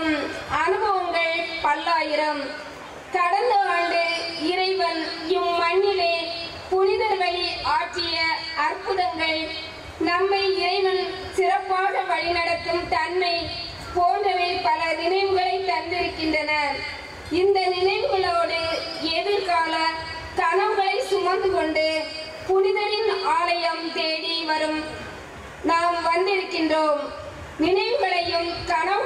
இருக்கும் அனுபவங்கள் பல்லாயிரம் கடந்த ஆண்டு இறைவன் இம்மண்ணிலே புனிதர் வழி ஆற்றிய அற்புதங்கள் நம்மை இறைவன் சிறப்பாக வழிநடத்தும் தன்மை போன்றவை பல நினைவுகளை தந்திருக்கின்றன இந்த நினைவுகளோடு எதிர்கால கனவுகளை சுமந்து கொண்டு புனிதரின் ஆலயம் தேடி வரும் நாம் வந்திருக்கின்றோம் நினைவுகளையும் கனவு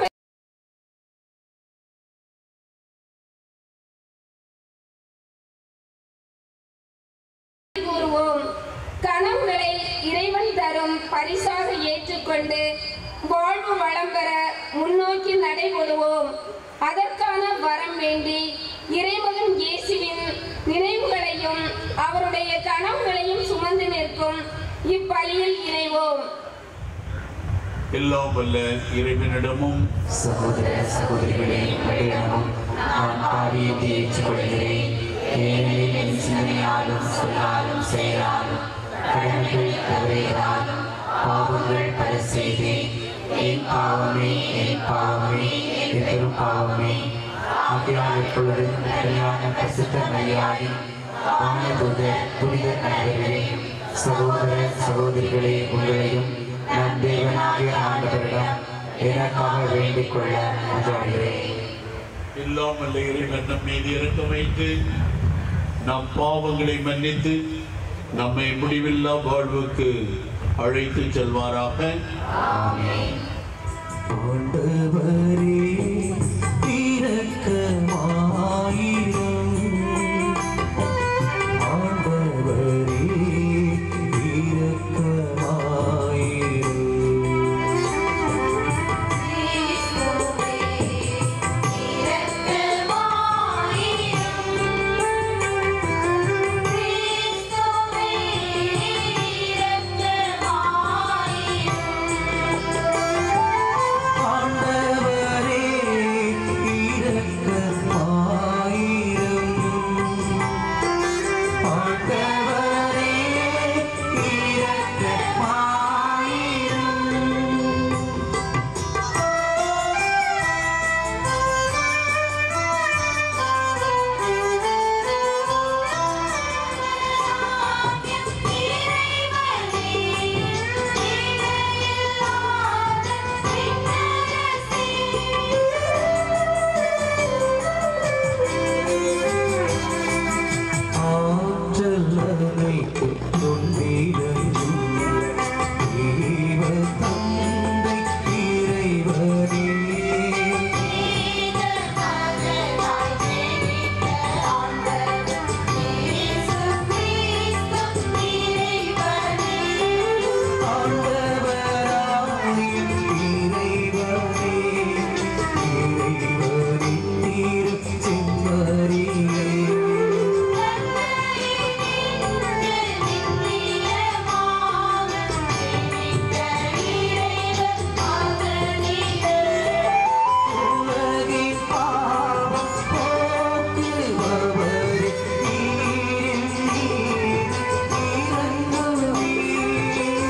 கூறுவோம் கனவுகளை இறைவன் தரும் பரிசாக ஏற்றுக்கொண்டு வாழ்வு வளம் பெற முன்னோக்கி நடைபெறுவோம் அதற்கான வரம் வேண்டி இறைமகன் இயேசுவின் நினைவுகளையும் அவருடைய கனவுகளையும் சுமந்து நிற்கும் இப்பலியில் இணைவோம் எல்லாம் வல்ல இறைவனிடமும் சகோதர சகோதரிகளே உங்களிடமும் நான் பாவியத்தை ஏற்றுக்கொள்கிறேன் ஏனெனில் என் சிந்தனையாலும் சொல்லாலும் செயலாலும் கடன்கள் தவறியதாலும் பாவங்கள் பல செய்தேன் என் பாவமே என் பாவமே என் பெரும் பாவமே ஆகையால் எப்பொழுதும் கல்யாண பிரசித்த மரியாதை ஆனதுத புனித நண்பர்களே சகோதர சகோதரிகளே உங்களையும் நம் தேவனாகிய ஆண்டவரிடம் எனக்காக வேண்டிக் கொள்ள மன்றாடுகிறேன் எல்லாம் வல்ல இறைவன் நம் மீது இறக்க வைத்து நம் பாவங்களை மன்னித்து நம்மை முடிவில்லா வாழ்வுக்கு அழைத்து செல்வாராக ஆண்டவரே இரக்கமாயிரும் ஆண்டவரே இரக்கமாயிரும் ஆண்டவரே இரக்கமாயிரும் ஆண்டவரே இரக்கமாயிரும் ஆற்றலனை கொண்டிருந்தும் தேவ தந்தை இறைவனே ஆண்டவராயின் இறைவனே இறைவனின் திருச் செம்மறியே உலகின் பாவம் போக்குபவரே, நீரில் நீர் இறங்குவீர்.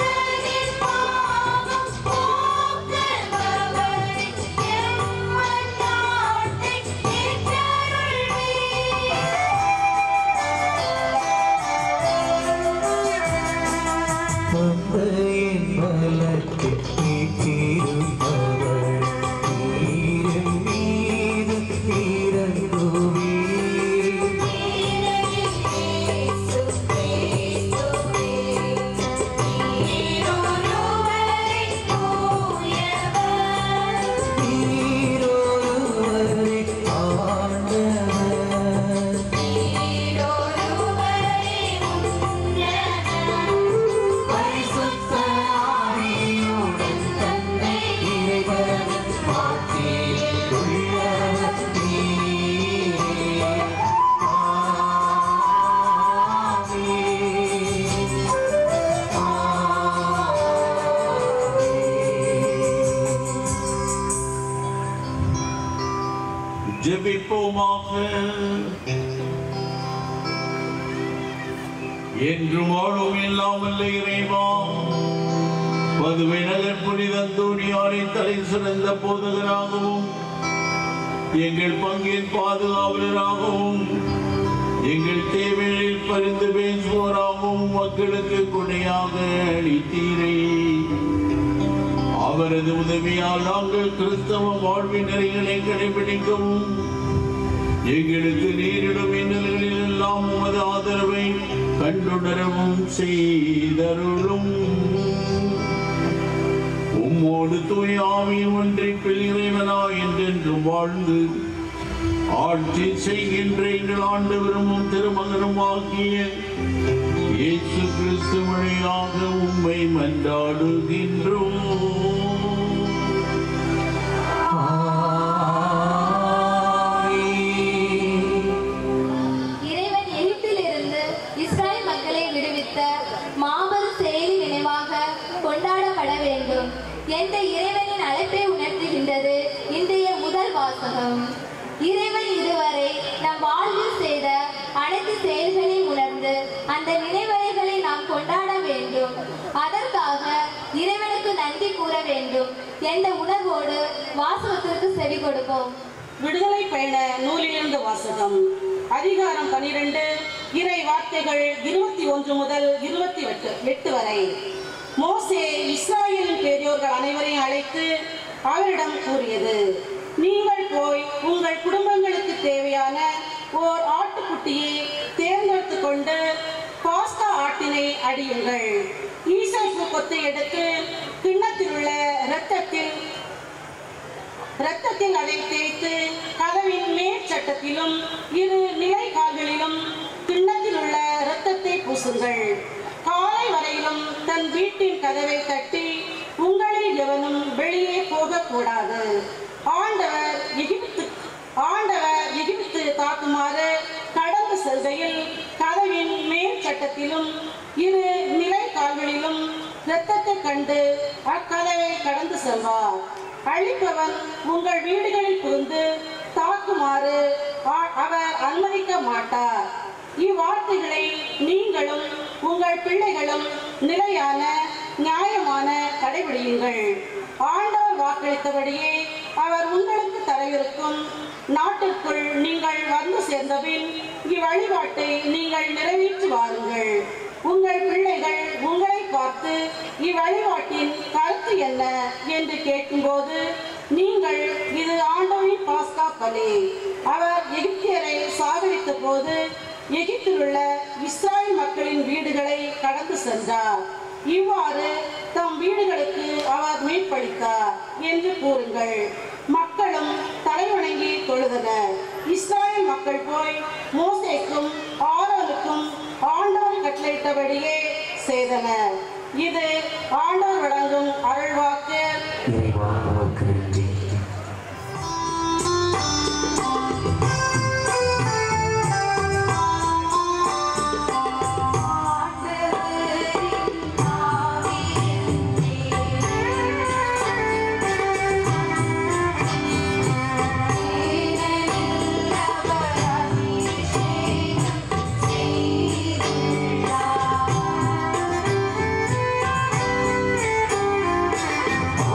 தந்தையின் பலத்தில் நீக்கிருப்பவர், நீரின் மீது இறங்குவீர். நீரொருவரே ஆண்டவர். பரிசுத்த ஆவியுடன் தந்தை இறைவன் மாற்றில் உள்ளவர் நீரே. ஆமென். ஜெபிப்போமாக என்றும் வாழும் எல்லாம் வல்ல இறைவா பதுவை நகர் புனித தூணியாரை தலை சிறந்த போதகராகவும் எங்கள் பங்கின் பாதுகாவலராகவும் எங்கள் தேவைகளில் பரிந்து பேசுவோராகவும் மக்களுக்கு கொடையாக அளித்தீரே அவரது உதவியால் நாங்கள் கிறிஸ்தவ வாழ்வின் நெறிகளை கடைபிடிக்கவும் எங்களுக்கு நேரிடும் இன்னல்களில் எல்லாம் உமது ஆதரவை கண்டுணரவும் செய்தருளும் உம்மோடு தூய ஆவியும் ஒன்றிப்பில் இறைவனா என்றென்றும் வாழ்ந்து ஆட்சி செய்கின்ற எங்கள் ஆண்டவரும் திருமகனும் ஆகிய இயேசு கிறிஸ்து வழியாக உம்மை மன்றாடுகின்றோம் இறைவன் எகிப்திலிருந்து இஸ்ராயல் மக்களை விடுவித்த மாபெரும் செயலி நினைவாக கொண்டாடப்பட வேண்டும் என்ற இறைவனின் அழைப்பை உணர்த்துகின்றது இன்றைய முதல் வாசகம் இறைவன் இதுவரை நம் வாழ்வில் செய்த அனைத்து செயல்களையும் உணர்ந்து அந்த நினைவறைகளை நாம் கொண்டாட வேண்டும் அதற்காக இறைவனுக்கு நன்றி கூற வேண்டும் என்ற உணர்வோடு வாசகத்திற்கு செவி கொடுப்போம் விடுதலை பயண நூலிலிருந்து வாசகம் அதிகாரம் பனிரெண்டு இறை வார்த்தைகள் இருபத்தி ஒன்று முதல் இருபத்தி எட்டு எட்டு வரை மோசே இஸ்ராயேலின் பெரியோர்கள் அனைவரையும் அழைத்து அவரிடம் கூறியது நீங்கள் போய் உங்கள் குடும்பங்களுக்கு தேவையான ஓர் ஆட்டுக்குட்டியை தேர்ந்தெடுத்து கொண்டு பாஸ்கா ஆட்டினை அடியுங்கள் ஈசைப்பு கொத்தை எடுத்து கிண்ணத்தில் உள்ள இரத்தத்தில் இரத்தத்தில் அதை தேய்த்து கதவின் மேற் சட்டத்திலும் இரு நிலை கால்களிலும் கிண்ணத்தில் உள்ள இரத்தத்தை பூசுங்கள் காலை வரையிலும் தன் வீட்டின் கதவை தட்டி உங்களில் எவனும் வெளியே போகக்கூடாது ஆண்டவர் எகிப்து ஆண்டவர் எகிப்து தாக்குமாறு கடந்து செல்கையில் கதவின் மேல் சட்டத்திலும் இரு நிலை கால்களிலும் இரத்தத்தை கண்டு அக்கதவை கடந்து செல்வார் அழிப்பவன் உங்கள் வீடுகளில் புகுந்து தாக்குமாறு ஆ- அவர் அனுமதிக்க மாட்டார் இவ்வார்த்தைகளை நீங்களும் உங்கள் பிள்ளைகளும் நிலையான நியாயமான கடைபிடியுங்கள் ஆண்டவர் வாக்களித்தபடியே அவர் உங்களுக்கு தரவிருக்கும் நாட்டிற்குள் நீங்கள் வந்து சேர்ந்தபின் இவ்வழிபாட்டை நீங்கள் நிறைவேற்றி வாருங்கள் உங்கள் பிள்ளைகள் உங்களை பார்த்து இவ்வழிபாட்டின் கருத்து என்ன என்று கேட்கும்போது நீங்கள் இது ஆண்டவரின் பாஸ்கா பலி அவர் எகிப்தியரை சாகரித்த போது எகிப்தில் உள்ள இஸ்ராயல் மக்களின் வீடுகளை கடந்து சென்றார் இவ்வாறு தம் வீடுகளுக்கு அவர் மீட்பளித்தார் என்று கூறுங்கள் மக்களும் தலைவணங்கி தொழுதனர் இஸ்ராயல் மக்கள் போய் மோசேக்கும் ஆரோனுக்கும் ஆண்டவர் கட்டளையிட்டபடியே செய்தனர் இது ஆண்டவர் வழங்கும் அருள்வாக்கு இறைவா உமக்கு நன்றி செய்துள்ளார்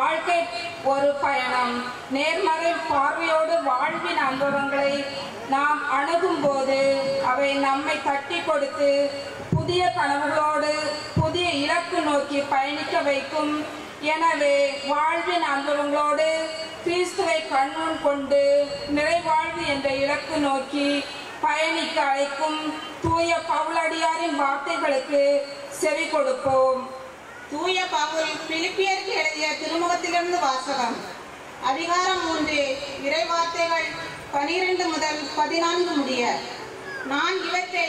வாழ்க்கை ஒரு பயணம் நேர்மறை பார்வையோடு வாழ்வின் அனுபவங்களை நாம் அணுகும் போது அவை நம்மை தட்டி கொடுத்து புதிய கனவுகளோடு புதிய இலக்கு நோக்கி பயணிக்க வைக்கும் எனவே வாழ்வின் அனுபவங்களோடு கிறிஸ்துவை கண்முன் கொண்டு நிறைவாழ்வு என்ற இலக்கு நோக்கி பயணிக்க அழைக்கும் தூய பவுலடியாரின் வார்த்தைகளுக்கு செவி கொடுப்போம் தூய பவுல் பிலிப்பியருக்கு எழுதிய திருமுகத்திலிருந்து வாசகம் அதிகாரம் மூன்று இறைவார்த்தைகள் பனிரெண்டு முதல் பதினான்கு முடிய நான் இவற்றை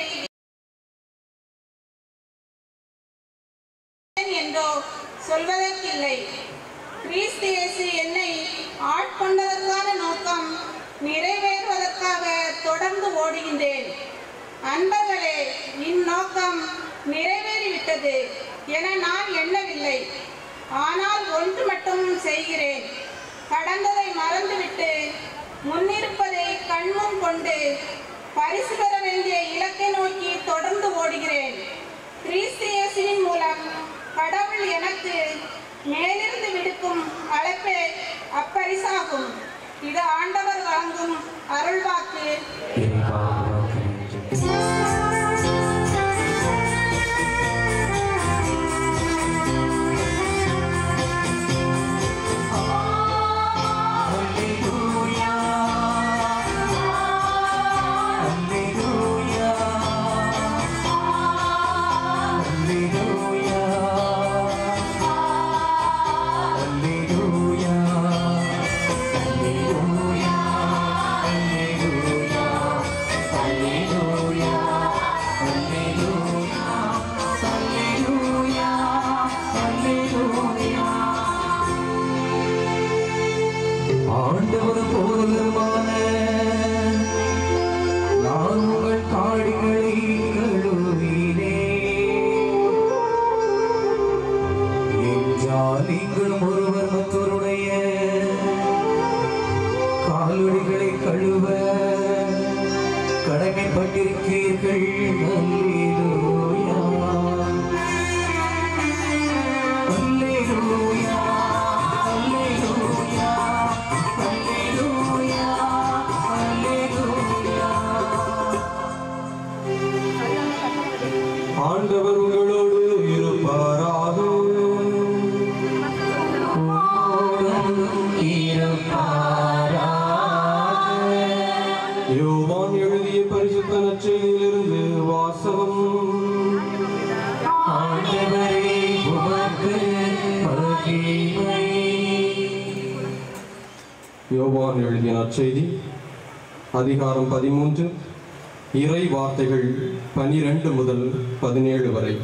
என்றோ சொல்வதற்கில்லை கிறிஸ்து இயேசு என்னை ஆட்கொண்டதற்கான நோக்கம் நிறைவேறுவதற்காக தொடர்ந்து ஓடுகின்றேன் அன்பர்களே இந்நோக்கம் நிறைவேறிவிட்டது என நான் எண்ணவில்லை ஆனால் ஒன்று மட்டும் செய்கிறேன் கடந்ததை மறந்துவிட்டு முன்னிருப்பதை கண்முன் கொண்டு பரிசு பெற வேண்டிய இலக்கை நோக்கி தொடர்ந்து ஓடுகிறேன் கிறிஸ்து இயேசுவின் மூலம் கடவுள் எனக்கு மேலிருந்து விடுக்கும் அழைப்பே அப்பரிசாகும் இது ஆண்டவர் வழங்கும் அருள்வாக்கு இறைவா உமக்கு நன்றி ஆண்டவர் போதகமான நான் உங்கள் காடிகளை கழுவினே என்றால் நீங்களும் ஒருவர் மற்றவருடைய காலொடிகளை கழுவ கடமைப்பட்டிருக்கிறீர்கள் அல்லேலூயா அல்லேலூயா அல்லேலூயா அல்லேலூயா அல்லேலூயா ஆண்டவர் உங்களோடு இருப்பாராக யோவான் எழுதிய பரிசுத்த நற்செய்தியிலிருந்து வாசகம் ஆண்டவரே உமக்கு மகிமை யோவான் எழுதிய நற்செய்தி அதிகாரம் பதிமூன்று இறை வார்த்தைகள் பனிரெண்டு முதல் பதினேழு வரை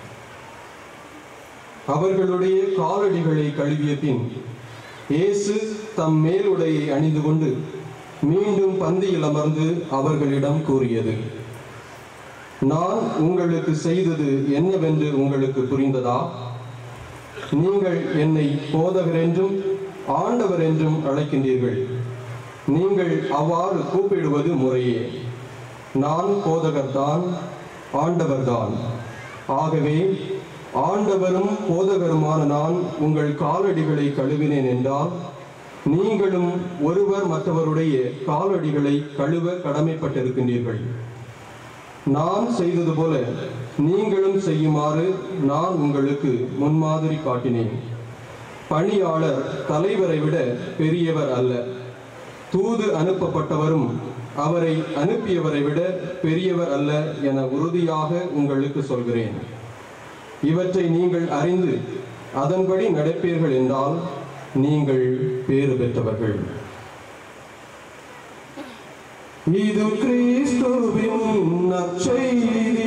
அவர்களுடைய காலடிகளை கழுவிய பின் இயேசு தம் மேலுடையை அணிந்து கொண்டு மீண்டும் பந்தியில் அமர்ந்து அவர்களிடம் கூறியது நான் உங்களுக்கு செய்தது என்னவென்று உங்களுக்கு புரிந்ததா நீங்கள் என்னை போதகர் என்றும் ஆண்டவர் என்றும் அழைக்கின்றீர்கள் நீங்கள் அவ்வாறு கூப்பிடுவது முறையே நான் போதகர்தான் ஆண்டவர்தான் ஆகவே ஆண்டவரும் போதகருமான நான் உங்கள் காலடிகளை கழுவினேன் என்றால் நீங்களும் ஒருவர் மற்றவருடைய காலடிகளை கழுவ கடமைப்பட்டிருக்கின்றீர்கள் நான் செய்தது போல நீங்களும் செய்யுமாறு நான் உங்களுக்கு முன்மாதிரி காட்டினேன் பணியாளர் தலைவரை விட பெரியவர் அல்ல தூது அனுப்பப்பட்டவரும் அவரை அனுப்பியவரை விட பெரியவர் அல்ல என உறுதியாக உங்களுக்கு சொல்கிறேன் இவற்றை நீங்கள் அறிந்து அதன்படி நடப்பீர்கள் என்றால் நீங்கள் பேறு பெற்றவர்கள் இது கிறிஸ்துவின் நற்செய்தி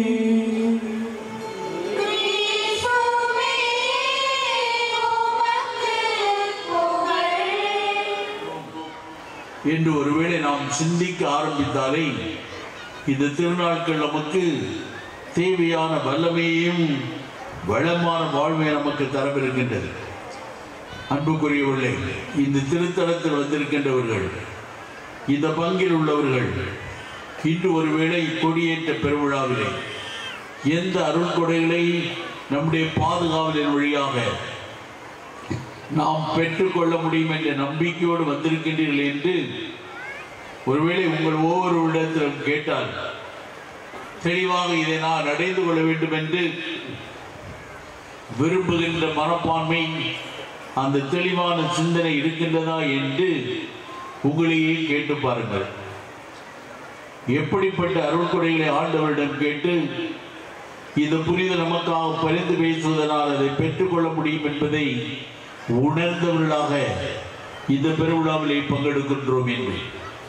என்று ஒருவேளை நாம் சிந்திக்க ஆரம்பித்தாலே இந்த திருநாட்கள் நமக்கு தேவையான வல்லமையையும் வளமான வாழ்வை நமக்கு தரவிருக்கின்றது அன்புக்குரியவர்களே இந்த திருத்தலத்தில் வந்திருக்கின்றவர்கள் இந்த பங்கில் உள்ளவர்கள் இன்று ஒருவேளை கொடியேற்ற பெருவிழாவிலே எந்த அருள் கொடைகளை நம்முடைய பாதுகாவலின் வழியாக நாம் பெற்றுக்கொள்ள முடியும் என்ற நம்பிக்கையோடு வந்திருக்கின்றீர்கள் என்று ஒருவேளை உங்கள் ஒவ்வொருவரிடத்திலும் கேட்டால் தெளிவாக இதை நான் அடைந்து கொள்ள வேண்டும் என்று விரும்புகின்ற மனப்பான்மை அந்த தெளிவான சிந்தனை இருக்கின்றதா என்று உங்களையே கேட்டு பாருங்கள் எப்படிப்பட்ட அருள் கொடைகளை ஆண்டவரிடம் கேட்டு இந்த புனித நமக்காக பரிந்து பேசுவதனால் அதை பெற்றுக்கொள்ள முடியும் என்பதை உணர்ந்தவர்களாக இந்த பெருவிழாவிலே பங்கெடுக்கின்றோம் என்று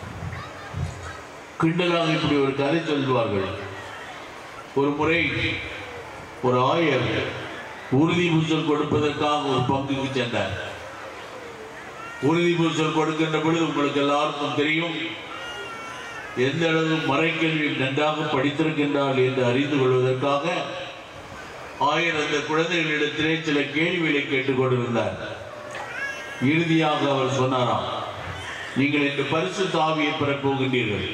கிண்டலாக இப்படி ஒரு கதை சொல்வார்கள் ஒரு முறை ஒரு ஆயர் உறுதி பூசல் கொடுப்பதற்காக ஒரு பங்குக்கு சென்றார் உறுதி பூசல் கொடுக்கின்ற பொழுது உங்களுக்கு எல்லாருக்கும் தெரியும் எந்த அளவு மறைக்கல்வி நன்றாக படித்திருக்கின்றார்கள் என்று அறிந்து கொள்வதற்காக ஆயர் அந்த குழந்தைகளிடத்திலே சில கேள்விகளை கேட்டுக் கொண்டிருந்தார் இறுதியாக அவர் சொன்னாராம் நீங்கள் இந்த பரிசு தாவியை பெறப் போகின்றீர்கள்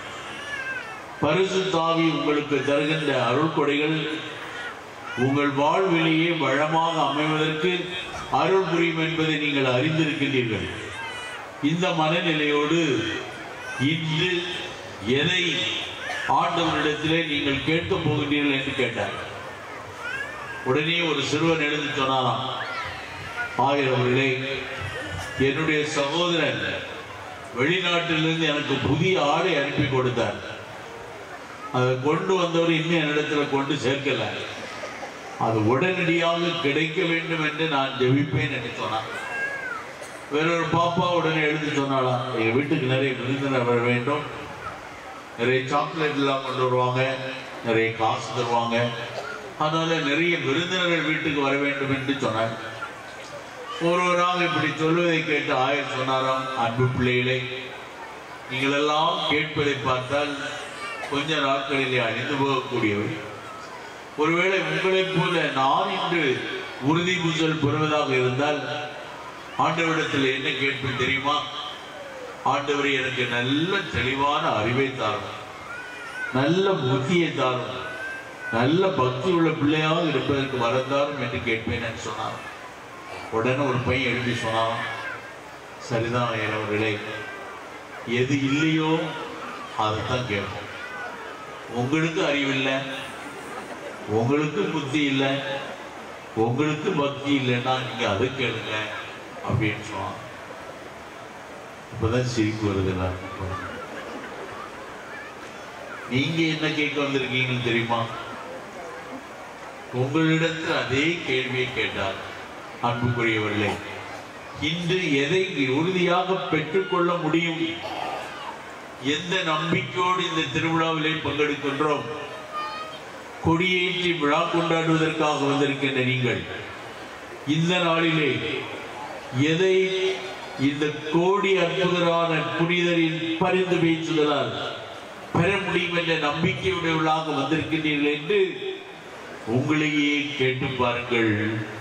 பரிசு தாவி உங்களுக்கு தருகின்ற அருள் கொடைகள் உங்கள் வாழ்விலேயே வளமாக அமைவதற்கு அருள் புரியும் என்பதை நீங்கள் அறிந்திருக்கின்றீர்கள் இந்த மனநிலையோடு இன்று எதை ஆண்டவரிடத்திலே நீங்கள் கேட்கப் போகின்றீர்கள் என்று கேட்டார் உடனே ஒரு சிறுவன் எழுந்து சொன்னாராம் ஆயிரம் அவர்களே என்னுடைய சகோதரன் வெளிநாட்டிலிருந்து எனக்கு புதிய ஆடை அனுப்பி கொடுத்தார் அதை கொண்டு வந்தவர் இன்னும் என்னிடத்துல கொண்டு சேர்க்கல அது உடனடியாக கிடைக்க வேண்டும் என்று நான் ஜெபிப்பேன் என்று சொன்னான் வேறொரு பாப்பா உடனே எழுதி சொன்னாலாம் எங்க வீட்டுக்கு நிறைய விருந்தினர் வர வேண்டும் நிறைய சாக்லேட் எல்லாம் கொண்டு வருவாங்க நிறைய காசு தருவாங்க அதனால நிறைய விருந்தினர்கள் வீட்டுக்கு வர வேண்டும் என்று சொன்னார் ஒருவராக இப்படி சொல்வதை கேட்டு ஆயர் சொன்னாராம் அன்பு பிள்ளைகளே நீங்கள் எல்லாம் கேட்பதை பார்த்தால் கொஞ்ச நாட்களிலே அழிந்து போகக்கூடியவை ஒருவேளை உங்களைப் போல நான் இன்று உறுதி பூசல் பெறுவதாக இருந்தால் ஆண்டவரிடத்தில் என்ன கேட்பேன் தெரியுமா ஆண்டவரே எனக்கு நல்ல தெளிவான அறிவை தாரும் நல்ல புத்தியை தாரும் நல்ல பக்தி உள்ள பிள்ளையாக இருப்பதற்கு வரந்தாரும் என்று கேட்பேன் என்று சொன்னார் உடனே ஒரு பையன் எழுதி சொன்னான் சரிதான் ஐயர் அவர்களே எது இல்லையோ அதைத்தான் கேட்போம் உங்களுக்கு அறிவில்லை உங்களுக்கு புத்தி இல்லை உங்களுக்கு பக்தி இல்லைன்னா நீங்க அதை கேளுங்க அப்படின்னு சொன்னான் இப்பதான் சிரிப்பு வருது எல்லாருக்கும். நீங்க என்ன கேட்க வந்திருக்கீங்கன்னு தெரியுமா உங்களிடத்தில் அதே கேள்வியை கேட்டார் அன்புக்குரியவர்களே இன்று எதை உறுதியாக பெற்றுக்கொள்ள முடியும் எந்த நம்பிக்கையோடு இந்த திருவிழாவிலே பங்கெடுக்கின்றோம் கொடியேற்றி விழா கொண்டாடுவதற்காக வந்திருக்கின்ற நீங்கள் இந்த நாளிலே எதை இந்த கோடி அற்புதரான புனிதரின் பரிந்து பேசுதலால் பெற முடியும் என்ற நம்பிக்கையுடையவர்களாக வந்திருக்கின்றீர்கள் என்று உங்களையே கேட்டு பாருங்கள்